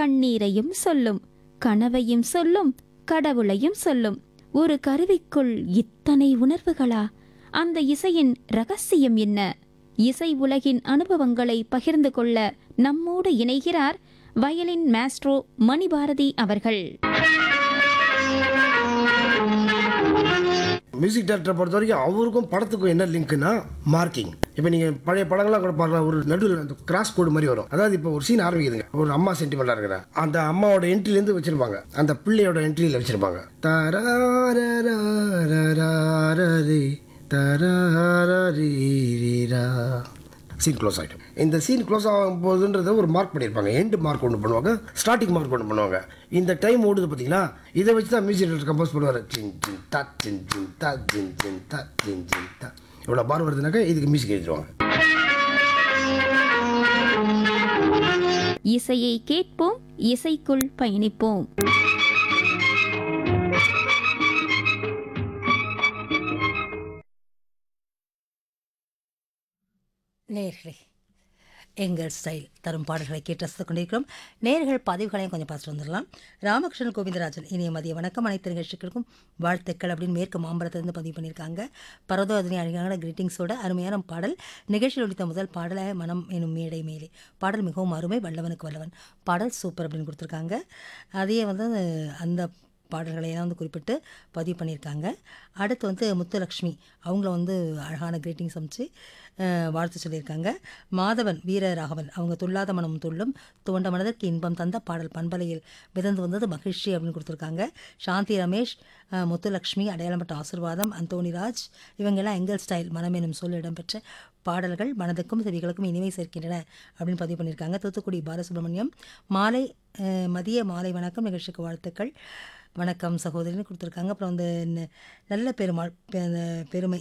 கண்ணீரையும் சொல்லும் கனவையும் சொல்லும் கடவுளையும் சொல்லும் ஒரு கருவிக்குள் இத்தனை உணர்வுகளா அந்த இசையின் ரகசியம் என்ன இசை உலகின் அனுபவங்களை பகிர்ந்து கொள்ள நம்மோடு இணைகிறார் வயலின் மாஸ்ட்ரோ மணிபாரதி அவர்கள் மியூசிக் டேரக்டரை பொறுத்த வரைக்கும் அவருக்கும் படத்துக்கும் என்ன லிங்க்னா மார்க்கிங் இப்போ நீங்கள் பழைய படங்கள்லாம் கூட பார்க்கலாம் ஒரு நடுவில் அந்த கிராஸ் கோடு மாதிரி வரும் அதாவது இப்போ ஒரு சீன் ஆரம்பிக்குதுங்க ஒரு அம்மா சென்டிமெண்ட்டாக இருக்கிற அந்த அம்மாவோட என்ட்ரிலேருந்து வச்சிருப்பாங்க அந்த பிள்ளையோட என்ட்ரியில் வச்சிருப்பாங்க தராரராரராரரி, தராரரீரீரா. சீன் க்ளோஸ் ஆகிடும் இந்த சீன் க்ளோஸ் ஆகும் போதுன்றத ஒரு மார்க் பண்ணியிருப்பாங்க எண்டு மார்க் ஒன்று பண்ணுவாங்க ஸ்டார்டிங் மார்க் ஒன்று பண்ணுவாங்க இந்த டைம் ஓடுது பார்த்தீங்களா இதை வச்சு தான் மியூசிக் டேரக்டர் கம்போஸ் பண்ணுவார் ஜின் ஜின் தா ஜின் ஜின் தா ஜின் ஜின் தா ஜின் ஜின் தா இவ்வளோ பார் வருதுனாக்கா இதுக்கு மியூசிக் எழுதிடுவாங்க இசையை கேட்போம் இசைக்குள் பயணிப்போம் நேர்களே எங்கள் ஸ்டைல் தரும் பாடல்களை கேட்டு ரசித்துக் கொண்டிருக்கிறோம் நேர்கள் பதிவுகளையும் கொஞ்சம் பார்த்துட்டு வந்துடலாம் ராமகிருஷ்ணன் கோவிந்தராஜன் இனிய மதிய வணக்கம் அனைத்து நிகழ்ச்சிகளுக்கும் வாழ்த்துக்கள் அப்படின்னு மேற்கு மாம்பழத்திலிருந்து பதிவு பண்ணியிருக்காங்க பரதோதனி அழகான கிரீட்டிங்ஸோட அருமையான பாடல் நிகழ்ச்சியில் ஒழித்த முதல் பாடலை மனம் எனும் மேடை மேலே பாடல் மிகவும் அருமை வல்லவனுக்கு வல்லவன் பாடல் சூப்பர் அப்படின்னு கொடுத்துருக்காங்க அதையே வந்து அந்த பாடல்களை எல்லாம் வந்து குறிப்பிட்டு பதிவு பண்ணியிருக்காங்க அடுத்து வந்து முத்துலக்ஷ்மி அவங்கள வந்து அழகான கிரீட்டிங்ஸ் அமைச்சு அஹ், வாழ்த்து சொல்லியிருக்காங்க மாதவன் வீரராகவன் அவங்க துள்ளாத மனம் துள்ளும் துவண்ட மனதிற்கு இன்பம் தந்த பாடல் பண்பலையில் மிதந்து வந்தது மகிழ்ச்சி அப்படின்னு கொடுத்துருக்காங்க சாந்தி ரமேஷ் அஹ், முத்துலக்ஷ்மி அடையாளப்பட்ட ஆசிர்வாதம் அந்தோணிராஜ் இவங்கெல்லாம் எங்கள் ஸ்டைல் மனம் எனும் சொல் இடம்பெற்ற பாடல்கள் மனதுக்கும் செவிகளுக்கும் இனிமை சேர்க்கின்றன அப்படின்னு பதிவு பண்ணியிருக்காங்க தூத்துக்குடி பாலசுப்ரமணியம் மாலை அஹ், மதிய மாலை வணக்கம் நிகழ்ச்சிக்கு வாழ்த்துக்கள் வணக்கம் சகோதரின்னு கொடுத்துருக்காங்க அப்புறம் வந்து ந- நல்ல பெருமாள் பெ- அந்த பெருமை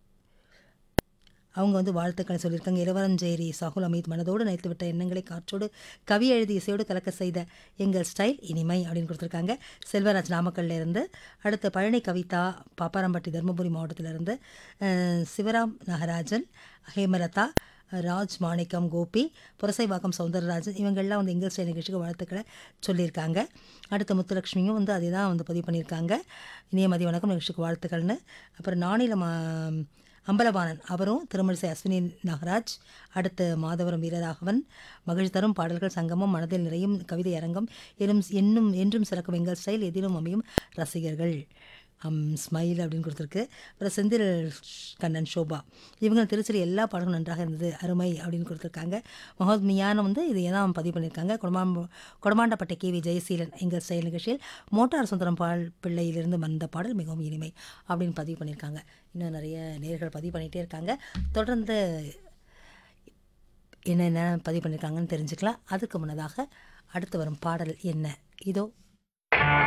அவங்க வந்து வாழ்த்துக்களை சொல்லியிருக்காங்க இரவரஞ்சேரி சாகுல் அமீத் மனதோடு நினைத்து விட்ட எண்ணங்களை காற்றோடு கவி எழுதி இசையோடு கலக்க செய்த எங்கள் ஸ்டைல் இனிமை அப்படின்னு கொடுத்துருக்காங்க செல்வராஜ் நாமக்கல்ல இருந்து அடுத்து பழனி கவிதா பாப்பாரம்பட்டி தருமபுரி மாவட்டத்திலிருந்து அஹ், சிவராம் நாகராஜன் ஹேமலதா ராஜ் மாணிக்கம் கோபி புரசைவாக்கம் சௌந்தரராஜன் இவங்கெல்லாம் வந்து எங்கள் ஸ்டைல் நிகழ்ச்சிக்கு வாழ்த்துக்களை சொல்லியிருக்காங்க அடுத்த முத்துலட்சுமியும் வந்து அதே தான் வந்து பதிவு பண்ணியிருக்காங்க இனிய மதிய வணக்கம் நிகழ்ச்சிக்கு வாழ்த்துக்கள்னு அப்புறம் நானில மா அம்பலவாணன் அவரும் திருமணிசை அஸ்வினி நாகராஜ் அடுத்து மாதவரம் வீரராகவன் மகிழ்ச்சி தரும் பாடல்கள் சங்கமம் மனதில் நிறையும் கவிதை அரங்கம் எனும் என்னும் என்றும் சிறக்கும் எங்கள் ஸ்டைல் எதிலும் அமையும் ரசிகர்கள் அம் ஸ்மைல் அப்படின்னு கொடுத்துருக்கு அப்புறம் செந்தில் கண்ணன் ஷோபா இவங்க திருச்சியில் எல்லா பாடலும் நன்றாக இருந்தது அருமை அப்படின்னு கொடுத்துருக்காங்க முகமது மியான் வந்து இது தான் பதிவு பண்ணியிருக்காங்க கொடமாம்ப கொடமாண்டப்பட்ட கே வி ஜெயசீலன் எங்கள் ஸ்டைல் நிகழ்ச்சியில் மோட்டார் சுந்தரம் பால் பிள்ளையிலிருந்து வந்த பாடல் மிகவும் இனிமை அப்படின்னு பதிவு பண்ணியிருக்காங்க இன்னும் நிறைய நேர்கள் பதிவு பண்ணிகிட்டே இருக்காங்க தொடர்ந்து என்னென்ன பதிவு பண்ணியிருக்காங்கன்னு தெரிஞ்சுக்கலாம் அதுக்கு முன்னதாக அடுத்து வரும் பாடல் என்ன இதோ